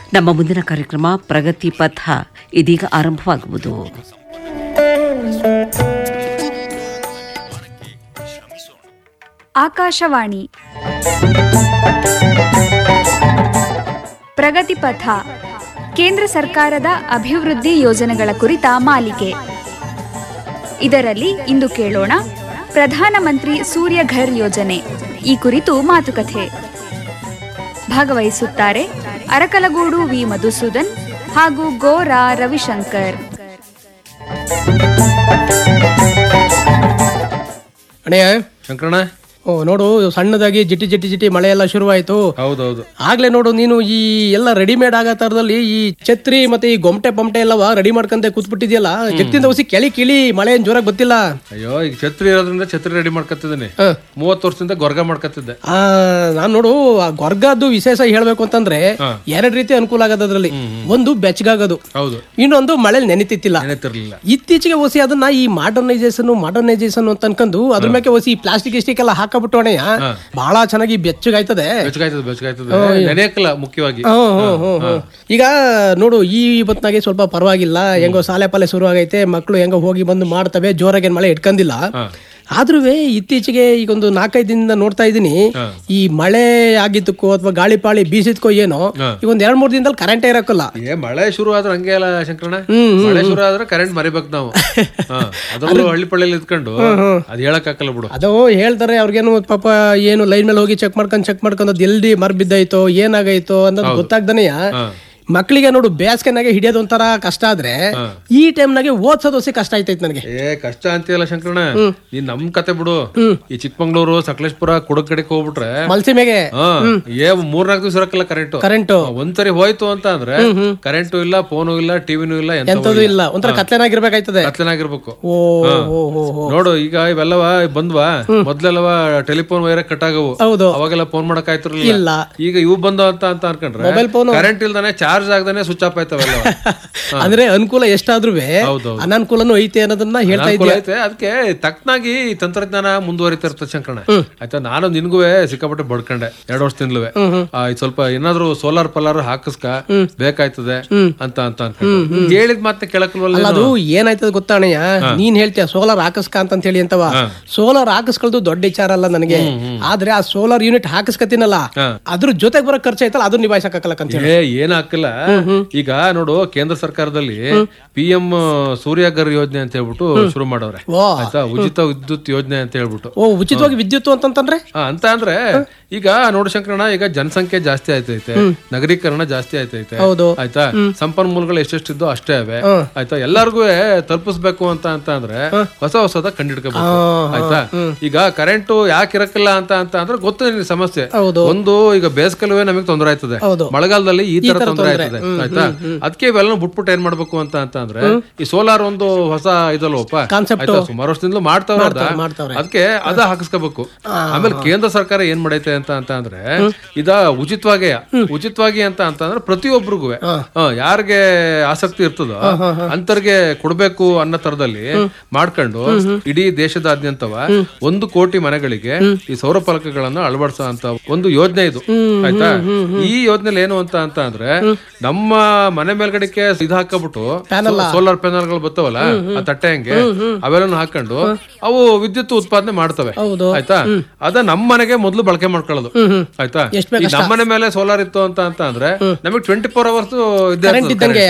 ನಮ್ಮ ಮುಂದಿನ ಕಾರ್ಯಕ್ರಮ ಪ್ರಗತಿ ಪಥ ಇದೀಗ ಆರಂಭವಾಗುವುದು ಆಕಾಶವಾಣಿ ಪ್ರಗತಿ ಪಥ ಕೇಂದ್ರ ಸರ್ಕಾರದ ಅಭಿವೃದ್ಧಿ ಯೋಜನೆಗಳ ಕುರಿತ ಮಾಲಿಕೆ ಇದರಲ್ಲಿ ಇಂದು ಕೇಳೋಣ ಪ್ರಧಾನಮಂತ್ರಿ ಸೂರ್ಯ ಘರ್ ಯೋಜನೆ ಈ ಕುರಿತು ಮಾತುಕತೆ ಭಾಗವಹಿಸುತ್ತಾರೆ ಅರಕಲಗೂಡು ವಿ ಮಧುಸೂದನ್ ಹಾಗೂ ಗೋರಾ ರವಿಶಂಕರ್ ಅಣ್ಣಯ್ಯ ಶಂಕರಣ್ಣ ಓ ನೋಡು ಸಣ್ಣದಾಗಿ ಜಿಟಿ ಜಿಟಿ ಜಿಟಿ ಮಳೆ ಎಲ್ಲ ಶುರುವಾಯ್ತು ಹೌದೌದು ಆಗ್ಲೇ ನೋಡು ನೀನು ಈ ಎಲ್ಲ ರೆಡಿಮೇಡ್ ಆಗೋ ತರದಲ್ಲಿ ಈ ಛತ್ರಿ ಮತ್ತೆ ಈ ಗೊಮಟೆ ಪಮಟೆ ಎಲ್ಲವ ರೆಡಿ ಮಾಡ್ಕೊಂತ ಕೂತ್ಬಿಟ್ಟಿದ್ಯಲ್ಲ ಜಗತ್ತಿಂದ ಹೊಸಿ ಕೆಳಿ ಕಿಳಿ ಮಳೆ ಏನ್ ಜೋರಾಗಿ ಗೊತ್ತಿಲ್ಲ ಅಯ್ಯೋ ಈಗ ಛತ್ರಿ ಇರೋದ್ರಿಂದ ಛತ್ರಿ ರೆಡಿ ಮಾಡ್ಕೊತಿದ್ದೀನಿ ಹ. ಮೂವತ್ತು ವರ್ಷದಿಂದ ಗೊರ್ಗ ಮಾಡ್ಕೊತಿದ್ದೆ ಆ ನಾನ್ ನೋಡು ಆ ಗೊರ್ಗದ್ದು ವಿಶೇಷ ಹೇಳ್ಬೇಕು ಅಂತಂದ್ರೆ ಎರಡ್ ರೀತಿ ಅನುಕೂಲ ಆಗೋದು ಅದ್ರಲ್ಲಿ ಒಂದು ಬೆಚ್ಚಗಾಗೋದು ಹೌದು ಇನ್ನೊಂದು ಮಳೆಲಿ ನೆನಿತಿತ್ತಿಲ್ಲ ನೆನೆತಿರ್ಲಿಲ್ಲ ಇತ್ತೀಚೆಗೆ ಹೊಸಿ ಅದನ್ನ ಈ ಮಾಡರ್ನೈಸೇಷನ್ ಮಾಡರ್ನೈಸೇಷನ್ ಅಂತ ಅನ್ಕೊಂಡು ಅದ್ರ ಮೇಲೆ ಹೊಸಿ ಪ್ಲಾಸ್ಟಿಕ್ ಇಸ್ಟಿಕ್ ಎಲ್ಲ ಹಾಕಬಿಟ್ಟು ಅಣ್ಣಯ್ಯ ಬಹಳ ಚೆನ್ನಾಗಿ ಬೆಚ್ಚಗಾಯ್ತದೆ ಬೆಚ್ಚಗಾಯ್ತದೆ ಬೆಚ್ಚಗಾಯ್ತದೆ ನೆನೆಯಕ್ಕಲ್ಲ ಮುಖ್ಯವಾಗಿ ಹ್ಮ್, ಹ್ಮ್, ಹ್ಮ್, ಹ್ಮ್. ಈಗ ನೋಡು ಈ ಹೊತ್ನಾಗೆ ಸ್ವಲ್ಪ ಪರವಾಗಿಲ್ಲ ಹೆಂಗೋ ಶಾಲೆ ಪಾಲೆ ಶುರು ಆಗೈತೆ ಮಕ್ಕಳು ಹೆಂಗೋ ಹೋಗಿ ಬಂದು ಮಾಡ್ತವೆ ಜೋರಾಗಿ ಮಳೆ ಇಟ್ಕೊಂಡಿಲ್ಲ ಆದ್ರೂ ಇತ್ತೀಚೆಗೆ ಈಗ ಒಂದು ನಾಲ್ಕೈದು ದಿನದಿಂದ ನೋಡ್ತಾ ಇದ್ದೀನಿ ಈ ಮಳೆ ಆಗಿದ್ದಕ್ಕೋ ಅಥವಾ ಗಾಳಿ ಪಾಳಿ ಬೀಸಿದ್ಕೋ ಏನೋ ಈಗ ಒಂದ್ ಎರಡ್ ಮೂರ್ ದಿನದಲ್ಲಿ ಕರೆಂಟೇ ಇರಕ್ಕಲ್ಲ ಏ ಮಳೆ ಶುರು ಆದ್ರೆ ಹಂಗೆ ಅಲ್ಲ ಶಂಕರಣ್ಣ ಮಳೆ ಶುರು ಆದ್ರೆ ಕರೆಂಟ್ ಮರಿಬೇಕು ನಾವು ಹ. ಅದರಲ್ಲೂ ಹಳ್ಳಿ ಪಳ್ಳಿಲಿ ಇದ್ಕೊಂಡು ಅದ್ ಹೇಳಕ್ ಹಾಕಲ್ಲ ಬಿಡು ಅದು ಹೇಳ್ತಾರೆ ಅವ್ರಿಗೇನು ಪಾಪ ಏನು ಲೈನ್ ಮೇಲೆ ಹೋಗಿ ಚೆಕ್ ಮಾಡ್ಕೊಂಡ್ ಚೆಕ್ ಮಾಡ್ಕೊಂಡು ಅದು ಎಲ್ದಿ ಮರ್ ಬಿದ್ದಾಯ್ತೋ ಏನಾಗೈತೋ ಅನ್ನೋದು ಗೊತ್ತಾಗ್ದನೆಯ ಮಕ್ಕಳಿಗೆ ನೋಡು ಬೇಸಿಗೆನಾಗೆ ಹಿಡಿಯೋದು ಒಂಥರ ಕಷ್ಟ ಆದ್ರೆ ಈ ಟೈಮ್ನಾಗೆ ಓದ್ಸೋದು ಹೊಸಿ ಕಷ್ಟ ಆಯ್ತೈತೆ ನನಗೆ ಏ ಕಷ್ಟ ಅಂತೀಯಲ್ಲ ಶಂಕರಣ್ಣ ನೀನ್ ನಮ್ ಕತೆ ಬಿಡು ಈ ಚಿಕ್ಕಮಂಗ್ಳೂರು ಸಕಲೇಶ್ಪುರ ಕುಡಕ್ ಕಡೆಗೆ ಹೋಗ್ಬಿಟ್ರೆ ಮಲ್ಸಿ ಮೇಗೆ ಹ ಏ ಮೂರ್ನಾಲ್ಕು ದಿವಸ ಇರಕ್ಕಲ್ಲ ಕರೆಂಟ್ ಕರೆಂಟು ಒಂದ್ಸರಿ ಹೋಯ್ತು ಅಂತ ಅಂದ್ರೆ ಕರೆಂಟು ಇಲ್ಲ ಫೋನು ಇಲ್ಲ ಟಿವಿನೂ ಇಲ್ಲ ಎಂತ ಎಂತದು ಇಲ್ಲ ಒಂಥರ ಕತ್ಲೆನಾಗಿರ್ಬೇಕಾಯ್ತದೆ ಕತ್ಲನಾಗಿರ್ಬೇಕು ಓ ಓ ಓ ಓ. ನೋಡು ಈಗ ಇವೆಲ್ಲವ ಬಂದ್ವಾ ಮೊದ್ಲೆಲ್ಲವ ಟೆಲಿಫೋನ್ ವೈರ್ ಕಟ್ ಆಗವು ಹೌದು ಅವಾಗೆಲ್ಲ ಫೋನ್ ಮಾಡಕ್ ಆಯ್ತಿರ್ಲಿಲ್ಲ ಇಲ್ಲ ಈಗ ಇವು ಬಂದು ಅಂತ ಅಂತ ಅನ್ಕೊಂಡ್ರೆ ಮೊಬೈಲ್ ಫೋನು ಕರೆಂಟ್ ಇಲ್ದಾನೆ ಚಾರ್ಜ್ ಆಗದಾನೆ ಸ್ವಿಚ್ ಆಫ್ ಆಯ್ತವೆಲ್ಲ ಅಂದ್ರೆ ಅನುಕೂಲ ಎಷ್ಟಾದ್ರೂ ಹೌದೌದು. ಅನಾನುಕೂಲನೂ ಐತೆ ಅನ್ನೋದನ್ನ ಹೇಳ್ತಾ ಅನುಕೂಲ ಇದ್ದೆ ಐತೆ ಅದಕ್ಕೆ ತಕ್ಕನಾಗಿ ತಂತ್ರಜ್ಞಾನ ಮುಂದುವರಿತಾ ಇರ್ತದೆ ಶಂಕರಣ ಆಯ್ತಾ ನಾನು ನಿನ್ಗೂ ಸಿಕ್ಕಾಪಟ್ಟೆ ಬಡ್ಕೊಂಡೆ ಎರಡು ವರ್ಷದಿಂದಲೂ ಇದು ಸ್ವಲ್ಪ ಏನಾದ್ರು ಸೋಲಾರ್ ಪಲಾರ್ ಹಾಕಿಸ್ಕ ಬೇಕಾಯ್ತದೆ ಅಂತ ಅಂತ ಅನ್ಕೊಂಡು ಹೇಳಿದ ಮತ್ತೆ ಕೇಳಕ್ಲ್ವಲ್ಲ ಅಲ್ಲ ಅದು ಏನಾಯ್ತದ ಗೊತ್ತಾಣಯ್ಯ ನೀನ್ ಹೇಳ್ತೀಯ ಸೋಲಾರ್ ಹಾಕಸ್ಕ ಅಂತ ಹೇಳಿ ಅಂತವ ಸೋಲಾರ್ ಹಾಕಿಸ್ಕೊಳ್ದು ದೊಡ್ಡ ವಿಚಾರ ಅಲ್ಲ ನನಗೆ ಆದ್ರೆ ಆ ಸೋಲಾರ್ ಯೂನಿಟ್ ಹಾಕಿಸ್ಕತೀನಲ್ಲ ಅದ್ರ ಜೊತೆಗೆ ಬರೋ ಖರ್ಚು ಐತಲ್ಲ ಅದು ನಿಭಾಯಿಸಕ್ಕಾಗಲ್ಲ ಅಂತ ಹೇಳಿ ಏ ಏನ್ ಹಾಕಿಲ್ಲ ಈಗ ನೋಡು ಕೇಂದ್ರ ಸರ್ಕಾರದಲ್ಲಿ ಪಿ ಎಂ ಸೂರ್ಯಗರ್ ಯೋಜನೆ ಅಂತ ಹೇಳ್ಬಿಟ್ಟು ಶುರು ಮಾಡವ್ರೆ ಓ ಆಯ್ತಾ ಉಚಿತ ವಿದ್ಯುತ್ ಯೋಜನೆ ಅಂತ ಹೇಳ್ಬಿಟ್ಟು ಓ ಉಚಿತವಾಗಿ ವಿದ್ಯುತ್ ಅಂತಂತಂದ್ರೆ ಆ, ಅಂತ ಅಂದ್ರೆ ಈಗ ನೋಡು ಶಂಕರಣ್ಣ ಈಗ ಜನಸಂಖ್ಯೆ ಜಾಸ್ತಿ ಆಯ್ತೈತೆ ನಗರೀಕರಣ ಜಾಸ್ತಿ ಆಯ್ತೈತೆ ಹೌದು ಆಯ್ತಾ ಸಂಪನ್ಮೂಲಗಳು ಎಷ್ಟೆಷ್ಟಿದ್ದು ಅಷ್ಟೇ ಅವೆ ಆಯ್ತಾ ಎಲ್ಲಾರ್ಗು ತಲುಪಿಸ್ಬೇಕು ಅಂತ ಅಂತ ಅಂದ್ರೆ ಹೊಸ ಹೊಸದ ಕಂಡಿಡ್ಕೋಬೇಕು ಆಯ್ತಾ ಈಗ ಕರೆಂಟ್ ಯಾಕೆ ಇರಕ್ಕಿಲ್ಲ ಅಂತ ಅಂತ ಅಂದ್ರೆ ಗೊತ್ತು ನಿನಗೆ ಸಮಸ್ಯೆ ಹೌದು. ಒಂದು ಈಗ ಬೇಸಿಗೆಲುವೆ ನಮಗೆ ತೊಂದರೆ ಆಯ್ತದೆ ಹೌದು. ಮಳೆಗಾಲದಲ್ಲಿ ಈ ತರ ತೊಂದರೆ ಆಯ್ತದೆ ಆಯ್ತಾ ಅದಕ್ಕೆ ಇವೆಲ್ಲ ಬಿಟ್ಬಿಟ್ಟು ಏನ್ ಮಾಡ್ಬೇಕು ಅಂತ ಅಂತ ಅಂದ್ರೆ ಈ ಸೋಲಾರ್ ಒಂದು ಹೊಸ ಇದಲ್ವಪ್ಪ Concept. ಆಯ್ತಾ ಸುಮಾರು ವರ್ಷದಿಂದಲೂ ಮಾಡ್ತಾವ್ರೆ ಅದ. ಮಾಡ್ತಾವ್ರೆ. ಅದಕ್ಕೆ ಅದ ಹಾಕಿಸ್ಕೋಬೇಕು ಆಮೇಲೆ ಕೇಂದ್ರ ಸರ್ಕಾರ ಏನ್ ಮಾಡೈತೆ ಅಂತ ಅಂತ ಅಂದ್ರೆ ಇದ ಉಚಿತವಾಗಿ ಉಚಿತವಾಗಿ ಅಂತ ಅಂತ ಅಂದ್ರೆ ಪ್ರತಿಯೊಬ್ಬರಿಗೂ ಯಾರಿಗೆ ಆಸಕ್ತಿ ಇರ್ತದೋ ಅಂತರ್ಗೆ ಕೊಡ್ಬೇಕು ಅನ್ನೋ ತರದಲ್ಲಿ ಮಾಡ್ಕೊಂಡು ಇಡೀ ದೇಶದಾದ್ಯಂತವ ಒಂದು ಕೋಟಿ ಮನೆಗಳಿಗೆ ಈ ಸೌರ ಫಲಕಗಳನ್ನ ಅಳವಡಿಸೋ ಅಂತ ಒಂದು ಯೋಜನೆ ಇದು ಆಯ್ತಾ ಈ ಯೋಜನೆ ಏನು ಅಂತ ಅಂತ ಅಂದ್ರೆ ನಮ್ಮ ಮನೆ ಮೇಲ್ಗಡೆಗೆ ಇದು ಹಾಕಬಿಟ್ಟು ಸೋಲಾರ್ ಪ್ಯಾನಲ್ ಗಳು ಬರ್ತಾವಲ್ಲ ಆ ತಟ್ಟೆ ಹಂಗೆ ಅವೆಲ್ಲ ಹಾಕೊಂಡು ಅವು ವಿದ್ಯುತ್ ಉತ್ಪಾದನೆ ಮಾಡ್ತವೆ ಹೌದು. ಆಯ್ತಾ ಅದ ನಮ್ಮ ಮನೆಗೆ ಮೊದಲು ಬಳಕೆ ಮಾಡ್ಕೊಳ್ಳೋದು ಆಯ್ತಾ ಎಷ್ಟ್ ಈ ನಮ್ಮ ಮನೆ ಮೇಲೆ ಸೋಲಾರ್ ಇತ್ತು ಅಂತ ಅಂತ ಅಂದ್ರೆ ನಮಗೆ ಟ್ವೆಂಟಿ ಫೋರ್ ಅವರ್ಸ್ Current ಇದ್ದಂಗೆ.